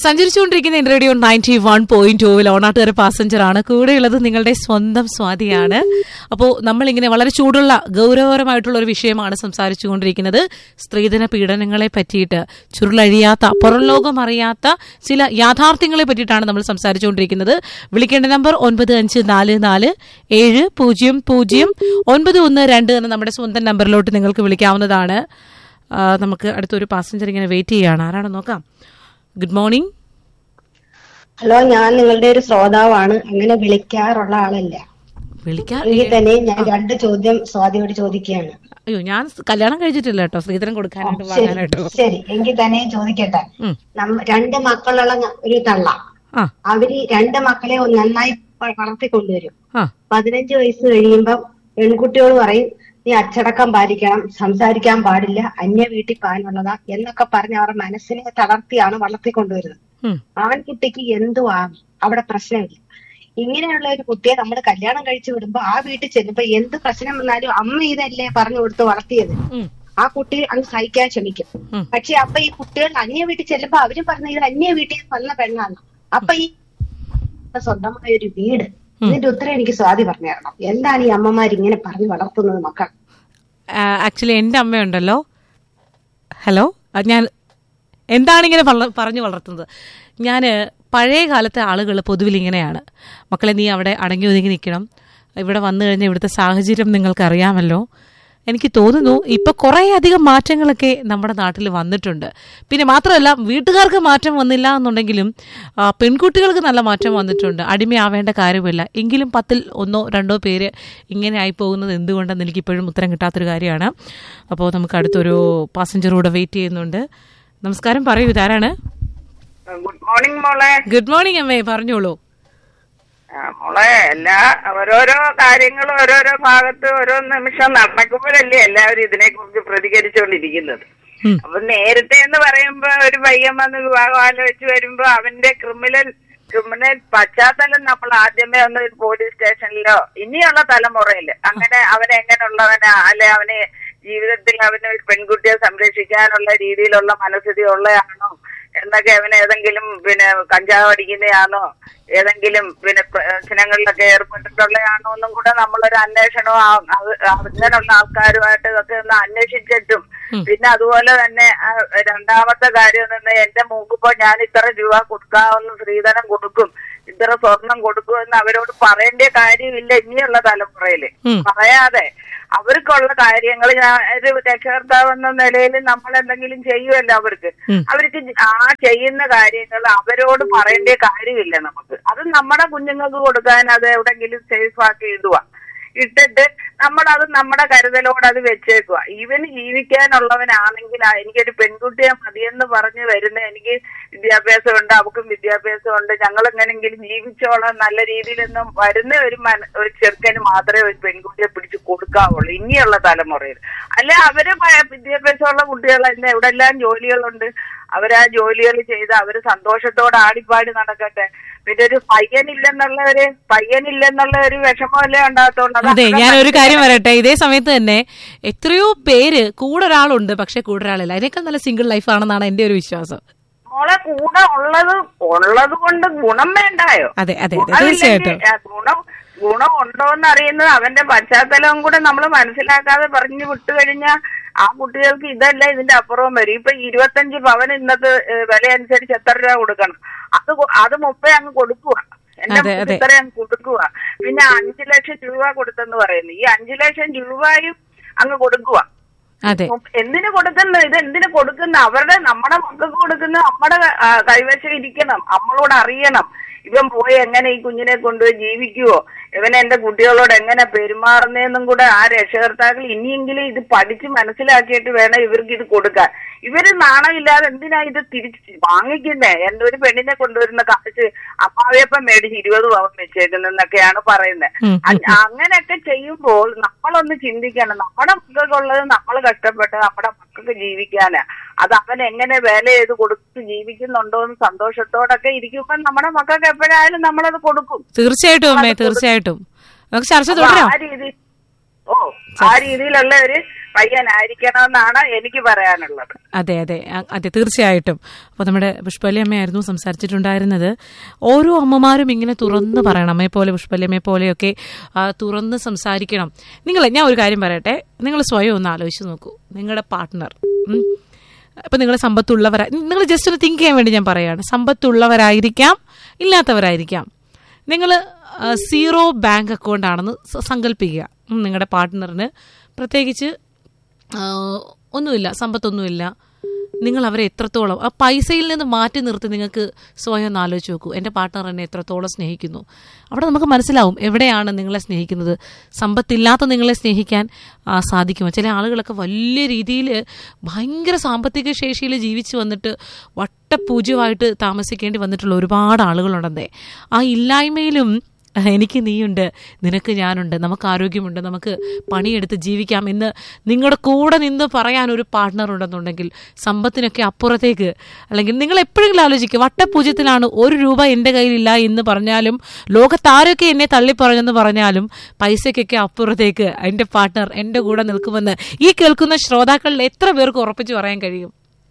സഞ്ചരിച്ചുകൊണ്ടിരിക്കുന്ന in radio ninety one point ടൂവിൽ Onattukara passenger ആണ് കൂടെയുള്ളത് നിങ്ങളുടെ സ്വന്തം സ്വാതിയാണ് അപ്പോൾ നമ്മളിങ്ങനെ വളരെ ചൂടുള്ള ഗൗരവപരമായിട്ടുള്ള ഒരു വിഷയമാണ് സംസാരിച്ചുകൊണ്ടിരിക്കുന്നത് സ്ത്രീധന പീഡനങ്ങളെ പറ്റിയിട്ട് ചുരുളഴിയാത്ത പുറം ലോകം അറിയാത്ത ചില യാഥാർത്ഥ്യങ്ങളെ പറ്റിയിട്ടാണ് നമ്മൾ സംസാരിച്ചുകൊണ്ടിരിക്കുന്നത് വിളിക്കേണ്ട നമ്പർ ഒൻപത് അഞ്ച് നാല് നാല് ഏഴ് പൂജ്യം പൂജ്യം ഒൻപത് ഒന്ന് രണ്ട് എന്ന നമ്മുടെ സ്വന്തം നമ്പറിലോട്ട് നിങ്ങൾക്ക് വിളിക്കാവുന്നതാണ് ആ, നമുക്ക് അടുത്തൊരു പാസഞ്ചർ ഇങ്ങനെ വെയിറ്റ് ചെയ്യുകയാണ് ആരാണെന്ന് നോക്കാം ഗുഡ് മോർണിംഗ് ഹലോ ഞാൻ നിങ്ങളുടെ ഒരു ശ്രോതാവാണ് അങ്ങനെ വിളിക്കാറുള്ള ആളല്ല വിളിക്കാൻ എങ്കിൽ തന്നെ ഞാൻ രണ്ട് ചോദ്യം സ്വാതിയോട് ചോദിക്കുകയാണ് അയ്യോ ഞാൻ കല്യാണം കഴിച്ചിട്ടില്ല കേട്ടോ സ്ത്രീധനം കൊടുക്കാനായിട്ട് ശരി വാങ്ങാനായിട്ടോ ശരി എങ്കിൽ തന്നെ ചോദിക്കട്ടെ ഉം. നമ്മ രണ്ട് മക്കളുള്ള ഞ- ഒരു തള്ള ആ അവര് രണ്ട് മക്കളെ ഒന്ന് നന്നായി പ- വളർത്തിക്കൊണ്ടുവരും ആ പതിനഞ്ച് വയസ്സ് കഴിയുമ്പം പെൺകുട്ടിയോട് പറയും നീ അച്ചടക്കം പാലിക്കണം സംസാരിക്കാൻ പാടില്ല അന്യ വീട്ടിൽ പാനുള്ളതാ എന്നൊക്കെ പറഞ്ഞ് അവരുടെ മനസ്സിനെ തളർത്തിയാണ് വളർത്തിക്കൊണ്ടുവരുന്നത് ഉം. ആൺകുട്ടിക്ക് എന്തും ആകും അവിടെ പ്രശ്നമില്ല ഇങ്ങനെയുള്ള ഒരു കുട്ടിയെ നമ്മൾ കല്യാണം കഴിച്ചു വിടുമ്പോ ആ വീട്ടിൽ ചെല്ലുമ്പോ എന്ത് പ്രശ്നം വന്നാലും അമ്മ ഇതല്ലേ പറഞ്ഞു കൊടുത്ത് വളർത്തിയത് ഉം. ആ കുട്ടി അങ്ങ് സഹിക്കാൻ ശ്രമിക്കും ഉം. പക്ഷെ അപ്പൊ ഈ കുട്ടികൾ അന്യ വീട്ടിൽ ചെല്ലുമ്പോ അവരും പറഞ്ഞ ഇത് അന്യ വീട്ടിൽ നിന്ന് വന്ന പെണ്ണാണ് അപ്പൊ ഈ സ്വന്തമായ ഒരു വീട് ഇതിന്റെ ഉത്തരം എനിക്ക് സ്വാതി പറഞ്ഞു തരണം എന്താണ് ഈ അമ്മമാർ ഇങ്ങനെ പറഞ്ഞു വളർത്തുന്നത് മക്കൾ ആക്ച്വലി എൻ്റെ അമ്മയുണ്ടല്ലോ ഹലോ അത് ഞാൻ എന്താണ് ഇങ്ങനെ വള- പറഞ്ഞു വളർത്തുന്നത് ഞാൻ പഴയ കാലത്തെ ആളുകൾ പൊതുവിൽ ഇങ്ങനെയാണ് മക്കളെ നീ അവിടെ അടങ്ങി ഒതുങ്ങി നിൽക്കണം ഇവിടെ വന്നു കഴിഞ്ഞാൽ ഇവിടുത്തെ സാഹചര്യം നിങ്ങൾക്കറിയാമല്ലോ എനിക്ക് തോന്നുന്നു ഇപ്പൊ കുറേ അധികം മാറ്റങ്ങളൊക്കെ നമ്മുടെ നാട്ടിൽ വന്നിട്ടുണ്ട് പിന്നെ മാത്രമല്ല വീട്ടുകാർക്ക് മാറ്റം വന്നില്ല എന്നുണ്ടെങ്കിലും ആ, പെൺകുട്ടികൾക്ക് നല്ല മാറ്റം വന്നിട്ടുണ്ട് അടിമയാവേണ്ട കാര്യമില്ല എങ്കിലും പത്തിൽ ഒന്നോ രണ്ടോ പേര് ഇങ്ങനെ ആയി പോകുന്നത് എന്തുകൊണ്ടെന്ന് എനിക്ക് ഇപ്പോഴും ഉത്തരം കിട്ടാത്തൊരു കാര്യമാണ് അപ്പോൾ നമുക്ക് അടുത്തൊരു പാസഞ്ചർ കൂടെ വെയിറ്റ് ചെയ്യുന്നുണ്ട് നമസ്കാരം പറയൂ ഇതാരാണ് ഗുഡ് മോർണിംഗ് മോളെ ഗുഡ് മോർണിംഗ് അമ്മേ പറഞ്ഞോളൂ ആ, മോളെ എല്ലാ ഓരോരോ കാര്യങ്ങൾ ഓരോരോ ഭാഗത്ത് ഓരോ നിമിഷം നടക്കുമ്പോഴല്ലേ എല്ലാവരും ഇതിനെ കുറിച്ച് പ്രതികരിച്ചുകൊണ്ടിരിക്കുന്നത് ഉം. അപ്പൊ നേരത്തെ എന്ന് പറയുമ്പോ ഒരു പയ്യൻ വന്ന് വിവാഹം ആലോചിച്ച് വരുമ്പോ അവന്റെ ക്രിമിനൽ ക്രിമിനൽ പശ്ചാത്തലം നമ്മൾ ആദ്യമേ ഒന്ന് ഒരു പോലീസ് സ്റ്റേഷനിലോ ഇനിയുള്ള തലമുറയില് അങ്ങനെ അവൻ എങ്ങനെയുള്ളവനാ അല്ലെ അവന് ജീവിതത്തിൽ അവന് ഒരു പെൺകുട്ടിയെ സംരക്ഷിക്കാനുള്ള രീതിയിലുള്ള മനസ്ഥിതി ഉള്ളയാണോ എന്നൊക്കെ അവന് ഏതെങ്കിലും പിന്നെ കഞ്ചാവ് അടിക്കുന്നയാണോ ഏതെങ്കിലും പിന്നെ പ്രശ്നങ്ങളിലൊക്കെ ഏർപ്പെട്ടിട്ടുള്ളയാണോ എന്നും കൂടെ നമ്മളൊരു അന്വേഷണവും ആ- അത് അങ്ങനെയുള്ള ആൾക്കാരുമായിട്ട് ഇതൊക്കെ ഒന്ന് അന്വേഷിച്ചിട്ടും പിന്നെ അതുപോലെ തന്നെ ആ, രണ്ടാമത്തെ കാര്യം എന്ന് എന്റെ മൂക്കിപ്പോ ഞാൻ ഇത്ര രൂപ കൊടുക്കാവുന്ന സ്ത്രീധനം കൊടുക്കും ഇത്ര സ്വർണം കൊടുക്കും എന്ന് അവരോട് പറയേണ്ട കാര്യമില്ല ഇനിയുള്ള തലമുറയില് ഉം. പറയാതെ അവർക്കുള്ള കാര്യങ്ങൾ ഞാൻ ഒരു രക്ഷകർത്താവ് എന്ന നിലയിൽ നമ്മൾ എന്തെങ്കിലും ചെയ്യുമല്ലോ അവർക്ക് ഉം. അവർക്ക് ആ ചെയ്യുന്ന കാര്യങ്ങൾ അവരോട് പറയേണ്ട കാര്യമില്ല നമുക്ക് അത് നമ്മുടെ കുഞ്ഞുങ്ങൾക്ക് കൊടുക്കാൻ അത് എവിടെങ്കിലും സേഫ് ആക്കി ഇടുക ഇട്ടിട്ട് നമ്മൾ അത് നമ്മുടെ കരുതലോട് അത് വെച്ചേക്കുക ഇവന് ജീവിക്കാനുള്ളവനാണെങ്കിൽ ആ, എനിക്കൊരു പെൺകുട്ടിയെ മതിയെന്ന് പറഞ്ഞ് വരുന്ന എനിക്ക് വിദ്യാഭ്യാസമുണ്ട് അവക്കും വിദ്യാഭ്യാസമുണ്ട് ഞങ്ങൾ എങ്ങനെങ്കിലും ജീവിച്ചോളാം നല്ല രീതിയിലൊന്നും വരുന്ന ഒരു മന ഒരു ചെറുക്കന് മാത്രമേ ഒരു പെൺകുട്ടിയെ പിടിച്ച് കൊടുക്കാവുള്ളൂ ഇനിയുള്ള തലമുറയിൽ അല്ല അവര് പ- വിദ്യാഭ്യാസമുള്ള കുട്ടികളല്ല എവിടെല്ലാം ജോലികളുണ്ട് അവരാ ജോലികൾ ചെയ്ത് അവര് സന്തോഷത്തോടെ ആടിപ്പാടി നടക്കട്ടെ പിന്നെ ഒരു പയ്യനില്ലെന്നുള്ള ഒരു പയ്യനില്ലെന്നുള്ള ഒരു വിഷമമല്ലേ ഉണ്ടാകത്തുള്ളൂ അത് അതെ അവരുടെ ഞാൻ ഒരു കാര്യം പറയട്ടെ ഇതേ സമയത്ത് തന്നെ എത്രയോ പേര് കൂടെ ഒരാളുണ്ട് പക്ഷെ കൂടെ ഒരാളില്ല അതിനേക്കാൾ നല്ല സിംഗിൾ ലൈഫ് ആണെന്നാണ് എന്റെ ഒരു വിശ്വാസം മോളെ കൂടെ ഉള്ളത് ഉള്ളത് കൊണ്ട് ഗുണം വേണ്ടായോ അതെ അതെ അതെ ഗുണമില്ലെങ്കിൽ, തീർച്ചയായിട്ടും ആ, ഗുണം ഗുണം ഉണ്ടോ എന്ന് അറിയുന്നത് അവന്റെ പശ്ചാത്തലവും കൂടെ നമ്മൾ മനസ്സിലാക്കാതെ പറഞ്ഞു വിട്ടു കഴിഞ്ഞാൽ ആ കുട്ടികൾക്ക് ഇതല്ല ഇതിന്റെ അപ്പുറവും വരും ഇപ്പൊ ഇരുപത്തഞ്ച് പവൻ ഇന്നത്തെ ഏ, വില അനുസരിച്ച് എത്ര രൂപ കൊടുക്കണം അത് കൊ- അത് മുപ്പേ അങ്ങ് കൊടുക്കുക എന്റെ അതെ, അതെ. ഇത്ര അങ്ങ് കൊടുക്കുക പിന്നെ അഞ്ചു ലക്ഷം രൂപ കൊടുത്തെന്ന് പറയുന്നു ഈ അഞ്ചു ലക്ഷം രൂപയും അങ്ങ് കൊടുക്കുക അതെ എന്തിനു കൊടുക്കുന്ന ഇത് എന്തിനു കൊടുക്കുന്ന അവരുടെ നമ്മുടെ മക്കൾക്ക് കൊടുക്കുന്ന നമ്മുടെ ആ, കൈവശം ഇരിക്കണം നമ്മളോട് അറിയണം ഇവൻ പോയി എങ്ങനെ ഈ കുഞ്ഞിനെ കൊണ്ടുപോയി ജീവിക്കുവോ ഇവൻ എന്റെ കുട്ടികളോട് എങ്ങനെ പെരുമാറുന്നതെന്നും കൂടെ ആ രക്ഷകർത്താക്കൾ ഇനിയെങ്കിലും ഇത് പഠിച്ച് മനസ്സിലാക്കിയിട്ട് വേണം ഇവർക്ക് ഇത് കൊടുക്കാൻ ഇവര് നാണമില്ലാതെ എന്തിനാ ഇത് തിരിച്ച് വാങ്ങിക്കുന്നേ എന്റെ ഒരു പെണ്ണിനെ കൊണ്ടുവരുന്ന കാശ് അപ്പാവിയപ്പം മേടിച്ച് ഇരുപത് പവൻ വെച്ചേക്കുന്നെന്നൊക്കെയാണ് പറയുന്നത് ഉം, ഉം, അ- അങ്ങനെയൊക്കെ ചെയ്യുമ്പോൾ നമ്മളൊന്ന് ചിന്തിക്കണം നമ്മുടെ മക്കൾക്കുള്ളത് നമ്മൾ കഷ്ടപ്പെട്ട് നമ്മുടെ മക്കൾക്ക് ജീവിക്കാനാ അത് അവൻ എങ്ങനെ വേല ചെയ്ത് കൊടുത്ത് ജീവിക്കുന്നുണ്ടോ എന്ന് സന്തോഷത്തോടൊക്കെ ഇരിക്കുമ്പോൾ നമ്മുടെ മക്കൾക്ക് എപ്പോഴായാലും നമ്മളത് കൊടുക്കും തീർച്ചയായിട്ടും അമ്മേ തീർച്ചയായിട്ടും നമുക്ക് ചർച്ച അപ്പൊ തുടരാം ആ രീതി ഓ ആ രീതിയിലുള്ള ഒരു പയ്യനായിരിക്കണമെന്നാണ് എനിക്ക് പറയാനുള്ളത് അതെ അതെ അ- അതെ തീർച്ചയായിട്ടും അപ്പോൾ നമ്മുടെ പുഷ്പലി അമ്മയായിരുന്നു സംസാരിച്ചിട്ടുണ്ടായിരുന്നത് ഓരോ അമ്മമാരും ഇങ്ങനെ തുറന്ന് പറയണം അമ്മയെ പോലെ പുഷ്പലി അമ്മയെ പോലെയൊക്കെ ആ, തുറന്ന് സംസാരിക്കണം നിങ്ങൾ ഞാൻ ഒരു കാര്യം പറയട്ടെ നിങ്ങൾ സ്വയം ഒന്ന് ആലോചിച്ച് നോക്കൂ നിങ്ങളുടെ പാർട്ട്ണർ ഇപ്പം നിങ്ങൾ സമ്പത്തുള്ളവരാ നിങ്ങൾ ജസ്റ്റ് ഒന്ന് തിങ്ക് ചെയ്യാൻ വേണ്ടി ഞാൻ പറയുകയാണ് സമ്പത്തുള്ളവരായിരിക്കാം ഇല്ലാത്തവരായിരിക്കാം നിങ്ങൾ സീറോ ബാങ്ക് അക്കൗണ്ട് ആണെന്ന് സ- സങ്കല്പിക്കുക ഉം, നിങ്ങളുടെ പാർട്ട്ണറിന് പ്രത്യേകിച്ച് ആ, ഒന്നുമില്ല സമ്പത്തൊന്നുമില്ല നിങ്ങൾ അവരെ എത്രത്തോളം ആ പൈസയിൽ നിന്ന് മാറ്റി നിർത്തി നിങ്ങൾക്ക് സ്വയം ഒന്ന് ആലോചിച്ച് നോക്കൂ എൻ്റെ പാർട്ട്ണർ എന്നെ എത്രത്തോളം സ്നേഹിക്കുന്നു അവിടെ നമുക്ക് മനസ്സിലാവും എവിടെയാണ് നിങ്ങളെ സ്നേഹിക്കുന്നത് സമ്പത്തില്ലാത്ത നിങ്ങളെ സ്നേഹിക്കാൻ ആ, സാധിക്കുമോ ചില ആളുകളൊക്കെ വലിയ രീതിയിൽ ഭയങ്കര സാമ്പത്തിക ശേഷിയിൽ ജീവിച്ചു വന്നിട്ട് വട്ടപൂജ്യമായിട്ട് താമസിക്കേണ്ടി വന്നിട്ടുള്ള ഒരുപാട് ആളുകളുണ്ടെന്നേ ആ ഇല്ലായ്മയിലും എനിക്ക് നീയുണ്ട് നിനക്ക് ഞാനുണ്ട് നമുക്ക് ആരോഗ്യമുണ്ട് നമുക്ക് പണിയെടുത്ത് ജീവിക്കാം എന്ന് നിങ്ങളുടെ കൂടെ നിന്ന് പറയാൻ ഒരു പാർട്ട്ണർ ഉണ്ടെന്നുണ്ടെങ്കിൽ സമ്പത്തിനൊക്കെ അപ്പുറത്തേക്ക് അല്ലെങ്കിൽ നിങ്ങൾ എപ്പോഴെങ്കിലും ആലോചിക്കുക വട്ടപൂജ്യത്തിലാണ് ഒരു രൂപ എൻ്റെ കയ്യിലില്ല എന്ന് പറഞ്ഞാലും ലോകത്താരൊക്കെ എന്നെ തള്ളി പറഞ്ഞെന്ന് പറഞ്ഞാലും പൈസയ്ക്കൊക്കെ അപ്പുറത്തേക്ക് എൻ്റെ പാർട്ട്ണർ എൻ്റെ കൂടെ നിൽക്കുമെന്ന് ഈ കേൾക്കുന്ന ശ്രോതാക്കളിൽ എത്ര പേർക്ക് ഉറപ്പിച്ച് പറയാൻ കഴിയും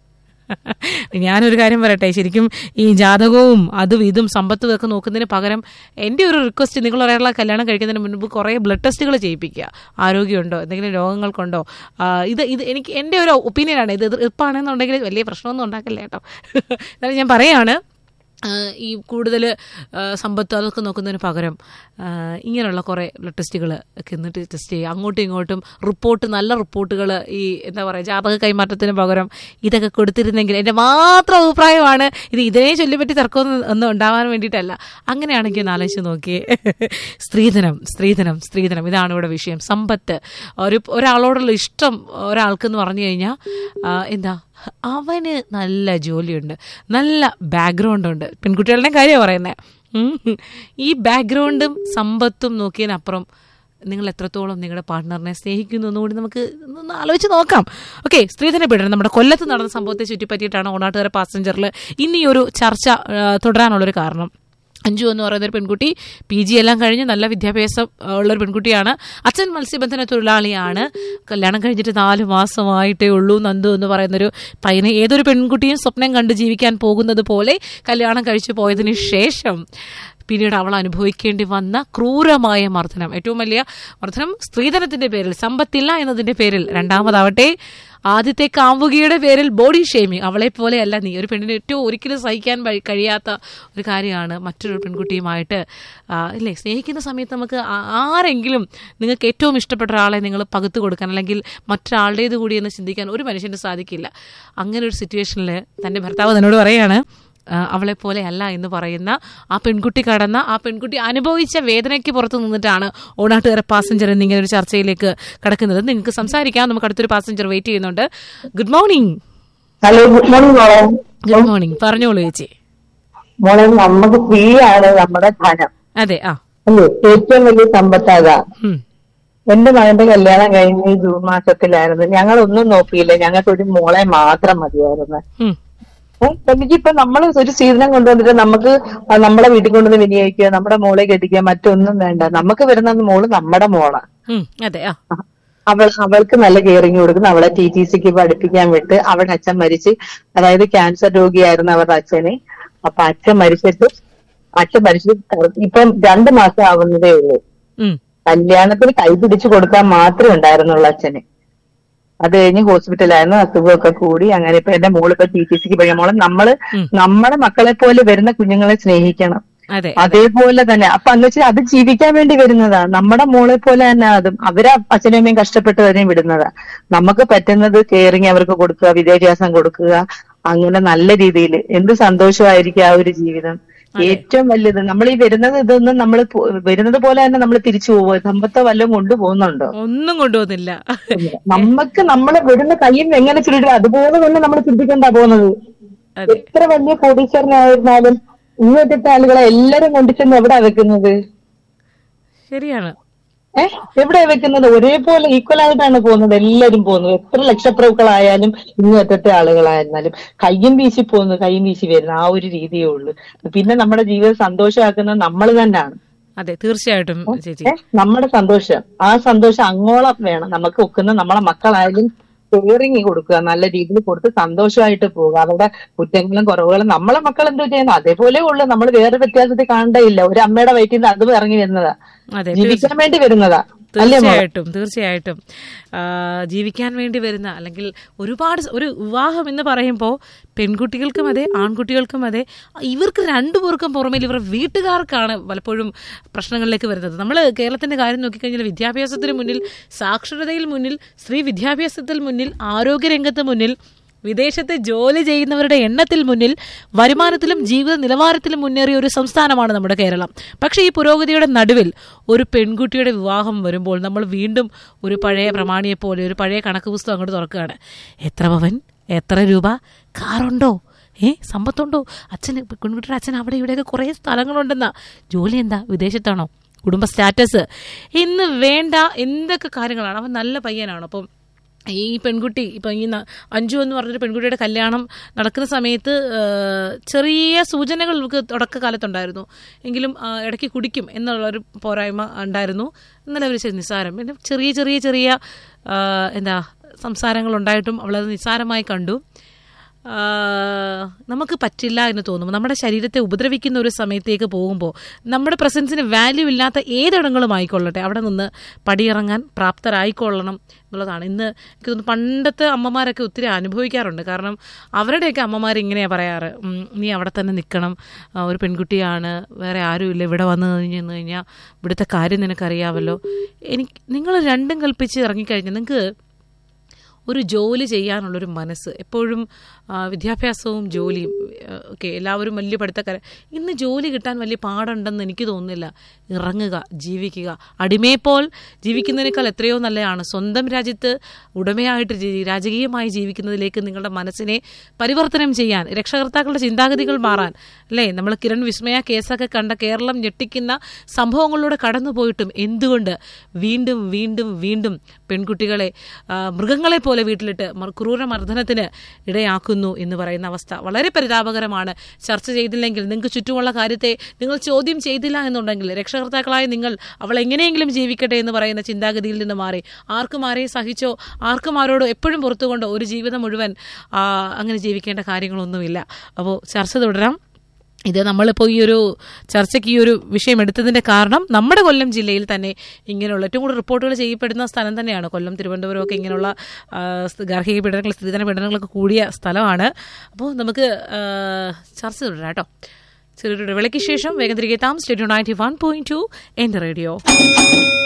ഞാനൊരു കാര്യം പറയട്ടെ ശരിക്കും ഈ ജാതകവും അതും ഇതും സമ്പത്തും ഒക്കെ നോക്കുന്നതിന് പകരം എൻ്റെ ഒരു റിക്വസ്റ്റ് നിങ്ങൾ ഒരാളെ കല്യാണം കഴിക്കുന്നതിന് മുൻപ് കുറേ ബ്ലഡ് ടെസ്റ്റുകൾ ചെയ്യിപ്പിക്കുക ആരോഗ്യമുണ്ടോ എന്തെങ്കിലും രോഗങ്ങൾക്കുണ്ടോ ആ, ഇത് ഇത് എനിക്ക് എൻ്റെ ഒരു ഒപ്പീനിയനാണ് ഇത് എതിർപ്പാണെന്നുണ്ടെങ്കിൽ വലിയ പ്രശ്നമൊന്നും ഉണ്ടാക്കില്ല കേട്ടോ എന്നാലും ഞാൻ പറയാണ് ആ, ഈ കൂടുതൽ സമ്പത്ത് അതൊക്കെ നോക്കുന്നതിന് പകരം ആ, ഇങ്ങനെയുള്ള കുറേ ബ്ലഡ് ടെസ്റ്റുകൾ ഒക്കെ എന്നിട്ട് ടെസ്റ്റ് ചെയ്യുക അങ്ങോട്ടും ഇങ്ങോട്ടും റിപ്പോർട്ട് നല്ല റിപ്പോർട്ടുകൾ ഈ എന്താ പറയുക ജാതക കൈമാറ്റത്തിന് പകരം ഇതൊക്കെ കൊടുത്തിരുന്നെങ്കിൽ എൻ്റെ മാത്രം അഭിപ്രായമാണ് ഇത് ഇതിനെ ചൊല്ലിപ്പറ്റി തർക്കമൊന്നും ഒന്നും ഉണ്ടാവാൻ വേണ്ടിയിട്ടല്ല അങ്ങനെയാണെങ്കിൽ ഒന്ന് ആലോചിച്ച് നോക്കിയേ സ്ത്രീധനം സ്ത്രീധനം സ്ത്രീധനം ഇതാണ് ഇവിടെ വിഷയം സമ്പത്ത് ഒരു ഒരാളോടുള്ള ഇഷ്ടം ഒരാൾക്കെന്ന് പറഞ്ഞു കഴിഞ്ഞാൽ ആ, എന്താ അവന് നല്ല ജോലിയുണ്ട് നല്ല ബാക്ക്ഗ്രൗണ്ട് ഉണ്ട് പെൺകുട്ടികളുടെ കാര്യമാണ് പറയുന്നത് ഈ ബാക്ക്ഗ്രൗണ്ടും സമ്പത്തും നോക്കിയതിനപ്പുറം നിങ്ങൾ എത്രത്തോളം നിങ്ങളുടെ പാർട്ട്ണറിനെ സ്നേഹിക്കുന്നു എന്നുകൂടി നമുക്ക് ഒന്ന് ആലോചിച്ച് നോക്കാം ഓക്കെ സ്ത്രീധന പീഡനം നമ്മുടെ കൊല്ലത്ത് നടന്ന സംഭവത്തെ ചുറ്റിപ്പറ്റിയിട്ടാണ് ഓണാട്ടുകാര പാസഞ്ചറിൽ ഇനി ഈ ഒരു ചർച്ച ആ, തുടരാനുള്ളൊരു കാരണം അഞ്ജു എന്ന് പറയുന്ന ഒരു പെൺകുട്ടി പി ജി എല്ലാം കഴിഞ്ഞ് നല്ല വിദ്യാഭ്യാസം ആ, ഉള്ളൊരു പെൺകുട്ടിയാണ് അച്ഛൻ മത്സ്യബന്ധന തൊഴിലാളിയാണ് കല്യാണം കഴിഞ്ഞിട്ട് നാല് മാസമായിട്ടേ ഉള്ളൂ നന്ദു എന്ന് പറയുന്നൊരു പയ്യനെ ഏതൊരു പെൺകുട്ടിയും സ്വപ്നം കണ്ട് ജീവിക്കാൻ പോകുന്നത് പോലെ കല്യാണം കഴിച്ചു പോയതിന് ശേഷം പിന്നീട് അവൾ അനുഭവിക്കേണ്ടി വന്ന ക്രൂരമായ മർദ്ദനം ഏറ്റവും വലിയ മർദ്ദനം സ്ത്രീധനത്തിന്റെ പേരിൽ സമ്പത്തില്ല എന്നതിന്റെ പേരിൽ രണ്ടാമതാവട്ടെ ആദ്യത്തെ കാമുകിയുടെ പേരിൽ ബോഡി ഷെയ്മിങ് അവളെ പോലെയല്ല നീ ഒരു പെണ്ണിന് ഏറ്റവും ഒരിക്കലും സഹിക്കാൻ വഴി- കഴിയാത്ത ഒരു കാര്യമാണ് മറ്റൊരു പെൺകുട്ടിയുമായിട്ട് ആ, ഇല്ലേ സ്നേഹിക്കുന്ന സമയത്ത് നമുക്ക് ആ- ആരെങ്കിലും നിങ്ങൾക്ക് ഏറ്റവും ഇഷ്ടപ്പെട്ട ഒരാളെ നിങ്ങൾ പകുത്തു കൊടുക്കാൻ അല്ലെങ്കിൽ മറ്റൊരാളുടേത് കൂടി എന്ന് ചിന്തിക്കാൻ ഒരു മനുഷ്യന് സാധിക്കില്ല അങ്ങനെ ഒരു സിറ്റുവേഷനിൽ തൻ്റെ ഭർത്താവ് തന്നോട് പറയാണ് ആ, അവളെ പോലെ അല്ല എന്ന് പറയുന്ന ആ പെൺകുട്ടി കടന്ന ആ പെൺകുട്ടി അനുഭവിച്ച വേദനയ്ക്ക് പുറത്ത് നിന്നിട്ടാണ് ഓണാട്ടുകാര പാസഞ്ചർ എന്നിങ്ങനെ ഒരു ചർച്ചയിലേക്ക് കടക്കുന്നത് നിങ്ങൾക്ക് സംസാരിക്കാം നമുക്ക് അടുത്തൊരു പാസഞ്ചർ വെയിറ്റ് ചെയ്യുന്നുണ്ട് good morning hello good morning മോളെ ഗുഡ് മോർണിംഗ് പറഞ്ഞോളൂ ചേച്ചി മോളെ നമുക്ക് ഫ്രീ ആണ് നമ്മുടെ ധനം അതെ ആ അല്ലേ ഏറ്റവും വലിയ സമ്പത്താകാ ഉം, എന്റെ മകന്റെ കല്യാണം കഴിഞ്ഞ് ഈ ജൂൺ മാസത്തിലായിരുന്നു ഞങ്ങൾ ഒന്നും നോക്കിയില്ല ഞങ്ങൾക്ക് ഒരു മോളെ മാത്രം മതിയായിരുന്നു ഉം, ഏ, എനിക്കിപ്പോ നമ്മൾ ഒരു സീസണം കൊണ്ടുവന്നിട്ട് നമുക്ക് ആ നമ്മളെ വീട്ടിൽ കൊണ്ടുവന്ന് വിനിയോഗിക്കുക നമ്മുടെ മോളെ കെട്ടിക്കുക മറ്റൊന്നും വേണ്ട നമുക്ക് വരുന്ന മോള് നമ്മുടെ മോളാ ഉം, അതെ ആ അവൾ അവൾക്ക് നല്ല കെയറിങ് കൊടുക്കുന്നു അവളെ ടി ടി സിക്ക് പഠിപ്പിക്കാൻ വിട്ട് അവളുടെ അച്ഛൻ മരിച്ച് അതായത് ക്യാൻസർ രോഗിയായിരുന്നു അവരുടെ അച്ഛന് അപ്പൊ അച്ഛൻ മരിച്ചിട്ട് അച്ഛൻ മരിച്ചിട്ട് ഇപ്പം രണ്ട് മാസം ആവുന്നതേ ഉള്ളൂ ഉം, കല്യാണത്തിന് കൈ പിടിച്ചു കൊടുക്കാൻ മാത്രമേ ഉണ്ടായിരുന്നുള്ളൂ അച്ഛന് അത് കഴിഞ്ഞ് ഹോസ്പിറ്റലായിരുന്നു അസുഖമൊക്കെ കൂടി അങ്ങനെ ഇപ്പൊ എന്റെ മോളിപ്പോ ടി ടി സിക്ക് പഠിക്കാൻ മോളെ നമ്മള് ഉം. നമ്മുടെ മക്കളെ പോലെ വരുന്ന കുഞ്ഞുങ്ങളെ സ്നേഹിക്കണം അതെ അതേപോലെ തന്നെ അപ്പൊ എന്ന് വെച്ചാൽ അത് ജീവിക്കാൻ വേണ്ടി വരുന്നതാ നമ്മുടെ മോളെ പോലെ തന്നെ അതും അവരെ അച്ഛനും അമ്മയും കഷ്ടപ്പെട്ട് വരെയും വിടുന്നതാ നമുക്ക് പറ്റുന്നത് കെയറിങ് അവർക്ക് കൊടുക്കുക വിദ്യാഭ്യാസം കൊടുക്കുക അങ്ങനെ നല്ല രീതിയിൽ എന്ത് സന്തോഷമായിരിക്കും ആ ഒരു ജീവിതം ഏറ്റവും വലുത് നമ്മൾ ഈ വരുന്നത് ഇതൊന്നും നമ്മൾ വരുന്നത് പോലെ തന്നെ നമ്മൾ തിരിച്ചു പോവുക സമ്പത്തോ വല്ലതും കൊണ്ടുപോകുന്നുണ്ടോ ഒന്നും കൊണ്ടുപോകുന്നില്ല നമുക്ക് നമ്മളെ വിടുന്ന കയ്യിൽ എങ്ങനെ ചുരുട്ടുക അതുപോലെ തന്നെ നമ്മൾ ചിന്തിക്കണ്ടാ പോകുന്നത് അതെ എത്ര വലിയ കോടീശ്വരനായിരുന്നാലും ഇങ്ങോട്ടത്തെ ആളുകളെ എല്ലാരും കൊണ്ടുചെന്ന് എവിടാ വെക്കുന്നത് ശരിയാണ് ഏഹ് എവിടെയാ വെക്കുന്നത് ഒരേപോലെ ഈക്വൽ ആയിട്ടാണ് പോകുന്നത് എല്ലാരും പോകുന്നത് എത്ര ലക്ഷപ്രഭുക്കളായാലും ഇങ്ങോട്ടത്തെ ആളുകളായിരുന്നാലും കയ്യും വീശി പോകുന്നു കയ്യും വീശി വരുന്നു ആ ഒരു രീതിയേ ഉള്ളൂ പിന്നെ നമ്മുടെ ജീവിതം സന്തോഷമാക്കുന്നത് നമ്മൾ തന്നെയാണ് അതെ തീർച്ചയായിട്ടും ചേച്ചി ഏ, നമ്മുടെ സന്തോഷം ആ സന്തോഷം അങ്ങോളം വേണം നമുക്ക് ഒക്കുന്ന നമ്മളെ മക്കളായാലും കെയറിങ് കൊടുക്കുക നല്ല രീതിയിൽ കൊടുത്ത് സന്തോഷമായിട്ട് പോവുക അവരുടെ കുറ്റങ്ങളും കുറവുകളും നമ്മളെ മക്കൾ എന്തോ ചെയ്യുന്നു അതേപോലെ ഉള്ളു നമ്മൾ വേറെ വ്യത്യാസത്തിൽ കാണേണ്ടയില്ല ഒരു അമ്മയുടെ വയറ്റിൽ നിന്ന് അതും ഇറങ്ങി വരുന്നതാ അതെ ജീവിക്കാൻ വേണ്ടി വരുന്നതാ അല്ലേ മോളെ? തീർച്ചയായിട്ടും തീർച്ചയായിട്ടും ആ, ജീവിക്കാൻ വേണ്ടി വരുന്ന അല്ലെങ്കിൽ ഒരുപാട് സ- ഒരു വിവാഹം എന്ന് പറയുമ്പോൾ പെൺകുട്ടികൾക്കും അതെ ആൺകുട്ടികൾക്കും അതെ ഇവർക്ക് രണ്ടുപേർക്കും പുറമേ ഇവരുടെ വീട്ടുകാർക്കാണ് പലപ്പോഴും പ്രശ്നങ്ങളിലേക്ക് വരുന്നത് നമ്മൾ കേരളത്തിന്റെ കാര്യം നോക്കിക്കഴിഞ്ഞാൽ വിദ്യാഭ്യാസത്തിന് മുന്നിൽ സാക്ഷരതയിൽ മുന്നിൽ സ്ത്രീ വിദ്യാഭ്യാസത്തിൽ മുന്നിൽ ആരോഗ്യരംഗത്ത് മുന്നിൽ വിദേശത്ത് ജോലി ചെയ്യുന്നവരുടെ എണ്ണത്തിൽ മുന്നിൽ വരുമാനത്തിലും ജീവിത നിലവാരത്തിലും മുന്നേറിയ ഒരു സംസ്ഥാനമാണ് നമ്മുടെ കേരളം പക്ഷേ ഈ പുരോഗതിയുടെ നടുവിൽ ഒരു പെൺകുട്ടിയുടെ വിവാഹം വരുമ്പോൾ നമ്മൾ വീണ്ടും ഒരു പഴയ പ്രമാണിയെ പോലെ ഒരു പഴയ കണക്ക് പുസ്തകം അങ്ങോട്ട് തുറക്കുകയാണ് എത്ര പവൻ എത്ര രൂപ കാറുണ്ടോ ഏ സമ്പത്തുണ്ടോ അച്ഛന് പെൺകുട്ടിയുടെ അച്ഛൻ അവിടെ ഇവിടെയൊക്കെ കുറേ സ്ഥലങ്ങളുണ്ടെന്നാ ജോലി എന്താ വിദേശത്താണോ കുടുംബ സ്റ്റാറ്റസ് ഇന്ന് വേണ്ട എന്തൊക്കെ കാര്യങ്ങളാണ് അവൻ നല്ല പയ്യനാണ് അപ്പം ഈ പെൺകുട്ടി ഇപ്പം ഈ ന- അഞ്ജു എന്ന് പറഞ്ഞൊരു പെൺകുട്ടിയുടെ കല്യാണം നടക്കുന്ന സമയത്ത് ആ, ചെറിയ സൂചനകൾ നമുക്ക് തുടക്കകാലത്തുണ്ടായിരുന്നു എങ്കിലും ആ, ഇടയ്ക്ക് കുടിക്കും എന്നുള്ളൊരു പോരായ്മ ഉണ്ടായിരുന്നു ഇന്നലെ അവർ നിസ്സാരം പിന്നെ ചെറിയ ചെറിയ ചെറിയ ആ, എന്താ സംസാരങ്ങൾ ഉണ്ടായിട്ടും അവളത് നിസ്സാരമായി കണ്ടു ആ, നമുക്ക് പറ്റില്ല എന്ന് തോന്നും നമ്മുടെ ശരീരത്തെ ഉപദ്രവിക്കുന്ന ഒരു സമയത്തേക്ക് പോകുമ്പോൾ നമ്മുടെ പ്രസൻസിന് വാല്യൂ ഇല്ലാത്ത ഏതിടങ്ങളും ആയിക്കൊള്ളട്ടെ അവിടെ നിന്ന് പടിയിറങ്ങാൻ പ്രാപ്തരായിക്കൊള്ളണം എന്നുള്ളതാണ് ഇന്ന് എനിക്ക് തോന്നുന്നു പണ്ടത്തെ അമ്മമാരൊക്കെ ഒത്തിരി അനുഭവിക്കാറുണ്ട് കാരണം അവരുടെയൊക്കെ അമ്മമാർ ഇങ്ങനെയാണ് പറയാറ് ഉം, നീ അവിടെ തന്നെ നിൽക്കണം ആ, ഒരു പെൺകുട്ടിയാണ് വേറെ ആരുമില്ല ഇവിടെ വന്നു കഴിഞ്ഞു കഴിഞ്ഞാൽ ഇവിടുത്തെ കാര്യം നിനക്കറിയാമല്ലോ എനിക്ക് നിങ്ങൾ രണ്ടും കൽപ്പിച്ച് ഇറങ്ങിക്കഴിഞ്ഞാൽ നിങ്ങൾക്ക് ഒരു ജോലി ചെയ്യാനുള്ളൊരു മനസ്സ് എപ്പോഴും ആ, വിദ്യാഭ്യാസവും ജോലിയും ഒക്കെ എല്ലാവരും വലിയ പഠിത്തക്കാരെ ഇന്ന് ജോലി കിട്ടാൻ വലിയ പാടുണ്ടെന്ന് എനിക്ക് തോന്നുന്നില്ല ഇറങ്ങുക ജീവിക്കുക അടിമയെപ്പോൾ ജീവിക്കുന്നതിനേക്കാൾ എത്രയോ നല്ലതാണ് സ്വന്തം രാജ്യത്ത് ഉടമയായിട്ട് ജീ- രാജകീയമായി ജീവിക്കുന്നതിലേക്ക് നിങ്ങളുടെ മനസ്സിനെ പരിവർത്തനം ചെയ്യാൻ രക്ഷകർത്താക്കളുടെ ചിന്താഗതികൾ മാറാൻ അല്ലേ നമ്മൾ കിരൺ വിസ്മയ കേസൊക്കെ കണ്ട കേരളം ഞെട്ടിക്കുന്ന സംഭവങ്ങളിലൂടെ കടന്നുപോയിട്ടും എന്തുകൊണ്ട് വീണ്ടും വീണ്ടും വീണ്ടും പെൺകുട്ടികളെ ആ, മൃഗങ്ങളെ പോലെ വീട്ടിലിട്ട് മർ- ക്രൂരമർദ്ദനത്തിന് ഇടയാക്കുന്നു എന്ന് പറയുന്ന അവസ്ഥ വളരെ പരിതാപകരമാണ് ചർച്ച ചെയ്തില്ലെങ്കിൽ നിങ്ങൾക്ക് ചുറ്റുമുള്ള കാര്യത്തെ നിങ്ങൾ ചോദ്യം ചെയ്തില്ല എന്നുണ്ടെങ്കിൽ രക്ഷകർത്താക്കളായ നിങ്ങൾ അവൾ എങ്ങനെയെങ്കിലും ജീവിക്കട്ടെ എന്ന് പറയുന്ന ചിന്താഗതിയിൽ നിന്ന് മാറി ആർക്കും ആരെയും സഹിച്ചോ ആർക്കും ആരോടോ എപ്പോഴും പുറത്തുകൊണ്ടോ ഒരു ജീവിതം മുഴുവൻ ആ, അങ്ങനെ ജീവിക്കേണ്ട കാര്യങ്ങളൊന്നുമില്ല അപ്പോൾ ചർച്ച തുടരാം ഇത് നമ്മളിപ്പോൾ ഈ ഒരു ചർച്ചയ്ക്ക് ഈ ഒരു വിഷയം എടുത്തതിന്റെ കാരണം നമ്മുടെ കൊല്ലം ജില്ലയിൽ തന്നെ ഇങ്ങനെയുള്ള ഏറ്റവും കൂടുതൽ റിപ്പോർട്ടുകൾ ചെയ്യപ്പെടുന്ന സ്ഥലം തന്നെയാണ് കൊല്ലം തിരുവനന്തപുരം ഒക്കെ ഇങ്ങനെയുള്ള ആ, സ് ഗാർഹിക പീഡനങ്ങൾ സ്ത്രീധന പീഡനങ്ങളൊക്കെ കൂടിയ സ്ഥലമാണ് അപ്പോൾ നമുക്ക് ആ, ചർച്ച തുടരാം കേട്ടോ ചെറിയൊരു വിളയ്ക്ക് ശേഷം വേഗം തിരികെ താം സ്റ്റേഡിയോ നയൻറ്റി വൺ പോയിന്റ് ടു എൻ്റെ റേഡിയോ